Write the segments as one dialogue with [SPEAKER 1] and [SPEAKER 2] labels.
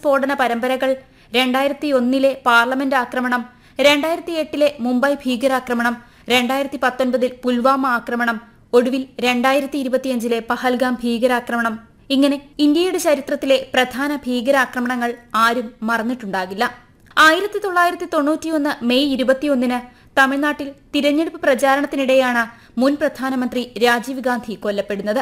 [SPEAKER 1] സ്ഫോടന പരമ്പരകൾ രണ്ടായിരത്തി ഒന്നിലെ പാർലമെന്റ് ആക്രമണം രണ്ടായിരത്തി എട്ടിലെ മുംബൈ ഭീകരാക്രമണം രണ്ടായിരത്തി പത്തൊൻപതിൽ പുൽവാമ ആക്രമണം ഒടുവിൽ രണ്ടായിരത്തി ഇരുപത്തിയഞ്ചിലെ പഹൽഗാം ഭീകരാക്രമണം ഇങ്ങനെ ഇന്ത്യയുടെ ചരിത്രത്തിലെ പ്രധാന ഭീകരാക്രമണങ്ങൾ ആരും മറന്നിട്ടുണ്ടാകില്ല ആയിരത്തി തൊള്ളായിരത്തി തൊണ്ണൂറ്റിയൊന്ന് മെയ് ഇരുപത്തിയൊന്നിന് തമിഴ്നാട്ടിൽ തിരഞ്ഞെടുപ്പ് പ്രചാരണത്തിനിടെയാണ് മുൻ പ്രധാനമന്ത്രി രാജീവ് ഗാന്ധി കൊല്ലപ്പെടുന്നത്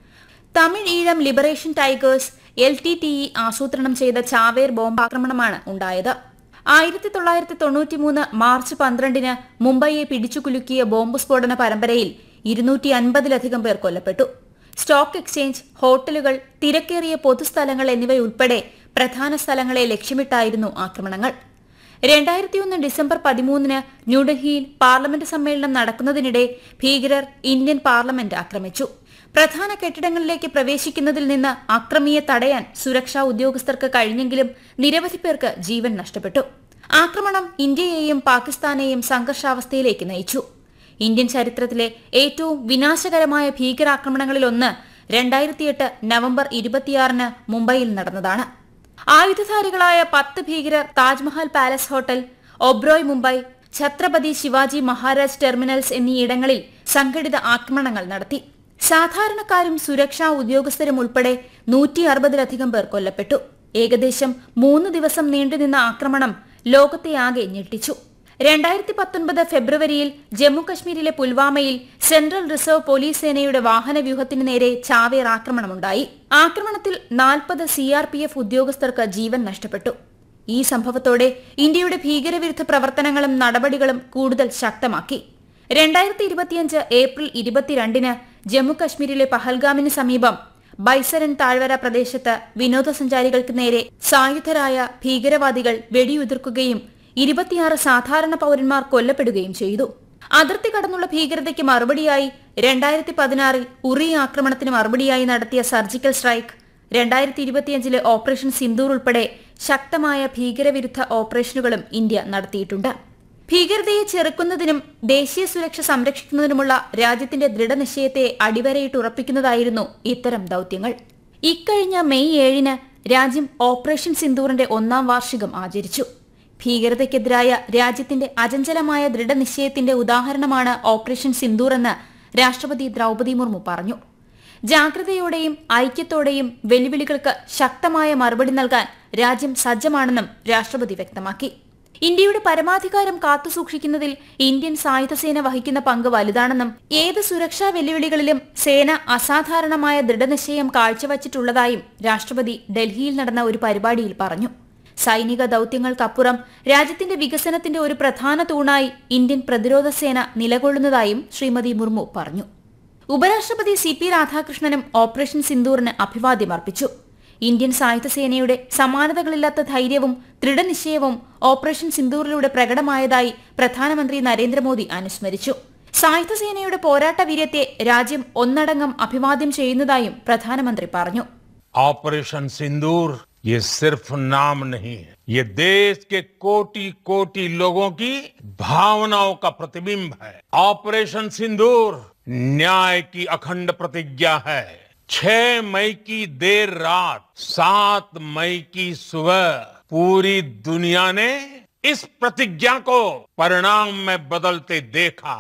[SPEAKER 1] Tamil Eelam liberation tigers L T T E ആസൂത്രണം ചെയ്ത ചാവേർ ബോംബാക്രമണമാണ് ഉണ്ടായത് ആയിരത്തി തൊള്ളായിരത്തി തൊണ്ണൂറ്റിമൂന്ന് മാർച്ച് പന്ത്രണ്ടിന് മുംബൈയെ പിടിച്ചുകുലുക്കിയ ബോംബ് സ്ഫോടന പരമ്പരയിൽ ഇരുന്നൂറ്റി അൻപതിലധികം പേർ കൊല്ലപ്പെട്ടു സ്റ്റോക്ക് എക്സ്ചേഞ്ച് ഹോട്ടലുകൾ തിരക്കേറിയ പൊതുസ്ഥലങ്ങൾ എന്നിവയുൾപ്പെടെ പ്രധാന സ്ഥലങ്ങളെ ലക്ഷ്യമിട്ടായിരുന്നു ആക്രമണങ്ങൾ രണ്ടായിരത്തിയൊന്ന് ഡിസംബർ പതിമൂന്നിന് ന്യൂഡൽഹിയിൽ പാർലമെന്റ് സമ്മേളനം നടക്കുന്നതിനിടെ ഭീകരർ ഇന്ത്യൻ പാർലമെന്റ് ആക്രമിച്ചു പ്രധാന കെട്ടിടങ്ങളിലേക്ക് പ്രവേശിക്കുന്നതിൽ നിന്ന് അക്രമിയെ തടയാൻ സുരക്ഷാ ഉദ്യോഗസ്ഥർക്ക് കഴിഞ്ഞെങ്കിലും നിരവധി പേർക്ക് ജീവൻ നഷ്ടപ്പെട്ടു ആക്രമണം ഇന്ത്യയെയും പാകിസ്ഥാനെയും സംഘർഷാവസ്ഥയിലേക്ക് നയിച്ചു ഇന്ത്യൻ ചരിത്രത്തിലെ ഏറ്റവും വിനാശകരമായ ഭീകരാക്രമണങ്ങളിലൊന്ന് രണ്ടായിരത്തിയെട്ട് നവംബർ ഇരുപത്തിയാറിന് മുംബൈയിൽ നടന്നതാണ് ആയുധധാരികളായ പത്ത് ഭീകരർ Taj Mahal palace hotel Oberoi Mumbai Chhatrapati Shivaji Maharaj terminals എന്നീയിടങ്ങളിൽ സംഘടിത ആക്രമണങ്ങൾ നടത്തി സാധാരണക്കാരും സുരക്ഷാ ഉദ്യോഗസ്ഥരും ഉൾപ്പെടെ നൂറ്റി അറുപതിലധികം പേർ കൊല്ലപ്പെട്ടു ഏകദേശം മൂന്ന് ദിവസം നീണ്ടുനിന്ന ആക്രമണം ലോകത്തെയാകെ ഞെട്ടിച്ചു രണ്ടായിരത്തി പത്തൊൻപത് ഫെബ്രുവരിയിൽ ജമ്മുകശ്മീരിലെ പുൽവാമയിൽ സെൻട്രൽ റിസർവ് പോലീസ് സേനയുടെ വാഹനവ്യൂഹത്തിന് നേരെ ചാവേർ ആക്രമണമുണ്ടായി ആക്രമണത്തിൽ നാൽപ്പത് സി ആർ പി എഫ് ഉദ്യോഗസ്ഥർക്ക് ജീവൻ നഷ്ടപ്പെട്ടു ഈ സംഭവത്തോടെ ഇന്ത്യയുടെ ഭീകരവിരുദ്ധ പ്രവർത്തനങ്ങളും നടപടികളും കൂടുതൽ ശക്തമാക്കി രണ്ടായിരത്തി ഇരുപത്തിയഞ്ച് ഏപ്രിൽ ഇരുപത്തിരണ്ടിന് ജമ്മുകശ്മീരിലെ പഹൽഗാമിന് സമീപം ബൈസരൻ താഴ്വര പ്രദേശത്ത് വിനോദസഞ്ചാരികൾക്ക് നേരെ സായുധരായ ഭീകരവാദികൾ വെടിയുതിർക്കുകയും ഇരുപത്തിയാറ് സാധാരണ പൌരന്മാർ കൊല്ലപ്പെടുകയും ചെയ്തു അതിർത്തി കടന്നുള്ള ഭീകരതയ്ക്ക് മറുപടിയായി രണ്ടായിരത്തി പതിനാറിൽ ഉറി ആക്രമണത്തിന് മറുപടിയായി നടത്തിയ സർജിക്കൽ സ്ട്രൈക്ക് രണ്ടായിരത്തി ഇരുപത്തിയഞ്ചിലെ ഓപ്പറേഷൻ സിന്ദൂർ ഉൾപ്പെടെ ശക്തമായ ഭീകരവിരുദ്ധ ഓപ്പറേഷനുകളും ഇന്ത്യ നടത്തിയിട്ടുണ്ട് ഭീകരതയെ ചെറുക്കുന്നതിനും ദേശീയ സുരക്ഷ സംരക്ഷിക്കുന്നതിനുമുള്ള രാജ്യത്തിന്റെ ദൃഢനിശ്ചയത്തെ അടിവരയിട്ടുറപ്പിക്കുന്നതായിരുന്നു ഇത്തരം ദൌത്യങ്ങൾ ഇക്കഴിഞ്ഞ മെയ് ഏഴിന് രാജ്യം ഓപ്പറേഷൻ സിന്ദൂറിന്റെ ഒന്നാം വാർഷികം ആചരിച്ചു ഭീകരതയ്ക്കെതിരായ രാജ്യത്തിന്റെ അചഞ്ചലമായ ദൃഢനിശ്ചയത്തിന്റെ ഉദാഹരണമാണ് ഓപ്പറേഷൻ സിന്ദൂർ എന്ന് രാഷ്ട്രപതി ദ്രൗപദി മുർമു പറഞ്ഞു ജാഗ്രതയോടെയും ഐക്യത്തോടെയും വെല്ലുവിളികൾക്ക് ശക്തമായ മറുപടി നൽകാൻ രാജ്യം സജ്ജമാണെന്നും രാഷ്ട്രപതി വ്യക്തമാക്കി ഇന്ത്യയുടെ പരമാധികാരം കാത്തുസൂക്ഷിക്കുന്നതിൽ ഇന്ത്യൻ സായുധസേന വഹിക്കുന്ന പങ്ക് വലുതാണെന്നും ഏത് സുരക്ഷാ വെല്ലുവിളികളിലും സേന അസാധാരണമായ ദൃഢനിശ്ചയം കാഴ്ചവച്ചിട്ടുള്ളതായും രാഷ്ട്രപതി ഡൽഹിയിൽ നടന്ന ഒരു പരിപാടിയിൽ പറഞ്ഞു സൈനിക ദൌത്യങ്ങൾക്കപ്പുറം രാജ്യത്തിന്റെ വികസനത്തിന്റെ ഒരു പ്രധാന തൂണായി ഇന്ത്യൻ പ്രതിരോധ സേന നിലകൊള്ളുന്നതായും ശ്രീമതി മുർമു പറഞ്ഞു ഉപരാഷ്ട്രപതി സി പി രാധാകൃഷ്ണനും ഓപ്പറേഷൻ സിന്ദൂറിന് അഭിവാദ്യം അർപ്പിച്ചു ഇന്ത്യൻ സായുധസേനയുടെ സമാനതകളില്ലാത്ത ധൈര്യവും ദൃഢനിശ്ചയവും ഓപ്പറേഷൻ സിന്ദൂറിലൂടെ പ്രകടമായതായി പ്രധാനമന്ത്രി നരേന്ദ്രമോദി അനുസ്മരിച്ചു സായുധസേനയുടെ പോരാട്ട വീര്യത്തെ രാജ്യം ഒന്നടങ്കം അഭിവാദ്യം ചെയ്യുന്നതായും പ്രധാനമന്ത്രി പറഞ്ഞു
[SPEAKER 2] ऑपरेशन सिंदूर ये सिर्फ नाम नहीं है ये देश के कोटि कोटि लोगों की भावनाओं का प्रतिबिंब है ऑपरेशन सिंदूर न्याय की अखंड प्रतिज्ञा है छह मई की देर रात सात मई की सुबह पूरी दुनिया ने इस प्रतिज्ञा को परिणाम में बदलते देखा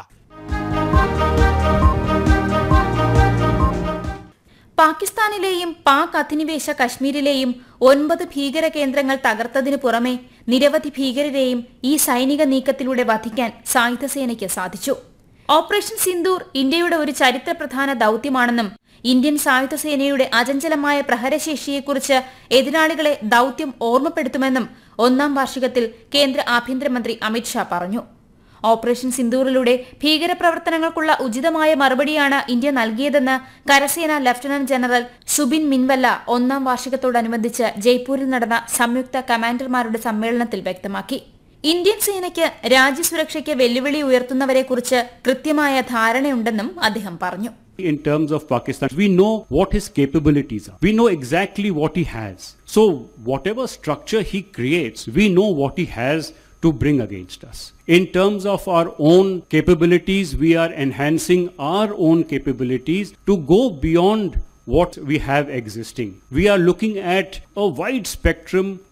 [SPEAKER 1] പാകിസ്ഥാനിലെയും പാക് അധിനിവേശ കശ്മീരിലെയും ഒൻപത് ഭീകര കേന്ദ്രങ്ങൾ തകർത്തതിനു പുറമെ നിരവധി ഭീകരരെയും ഈ സൈനിക നീക്കത്തിലൂടെ വധിക്കാൻ സായുധസേനയ്ക്ക് സാധിച്ചു ഓപ്പറേഷൻ സിന്ദൂർ ഇന്ത്യയുടെ ഒരു ചരിത്രപ്രധാന ദൌത്യമാണെന്നും ഇന്ത്യൻ സായുധസേനയുടെ അചഞ്ചലമായ പ്രഹരശേഷിയെക്കുറിച്ച് എതിരാളികളെ ദൌത്യം ഓർമ്മപ്പെടുത്തുമെന്നും ഒന്നാം വാർഷികത്തിൽ കേന്ദ്ര ആഭ്യന്തരമന്ത്രി അമിത്ഷാ പറഞ്ഞു ഓപ്പറേഷൻ സിന്ദൂറിലൂടെ ഭീകരപ്രവർത്തനങ്ങൾക്കുള്ള ഉചിതമായ മറുപടിയാണ് ഇന്ത്യ നൽകിയതെന്ന് കരസേന ലഫ്റ്റനന്റ് ജനറൽ സുബിൻ മിൻവല്ല ഒന്നാം വാർഷികത്തോടനുബന്ധിച്ച് ജയ്പൂരിൽ നടന്ന സംയുക്ത കമാൻഡർമാരുടെ സമ്മേളനത്തിൽ വ്യക്തമാക്കി ഇന്ത്യൻ സേനയ്ക്ക് രാജ്യസുരക്ഷയ്ക്ക് വെല്ലുവിളി ഉയർത്തുന്നവരെക്കുറിച്ച് കൃത്യമായ ധാരണയുണ്ടെന്നും അദ്ദേഹം പറഞ്ഞു
[SPEAKER 3] in terms of Pakistan. We know what his capabilities are. We know exactly what he has. So, whatever structure he creates, we know what he has to bring against us. In terms of our own capabilities, we are enhancing our own capabilities to go beyond what we have existing. We are looking at a wide spectrum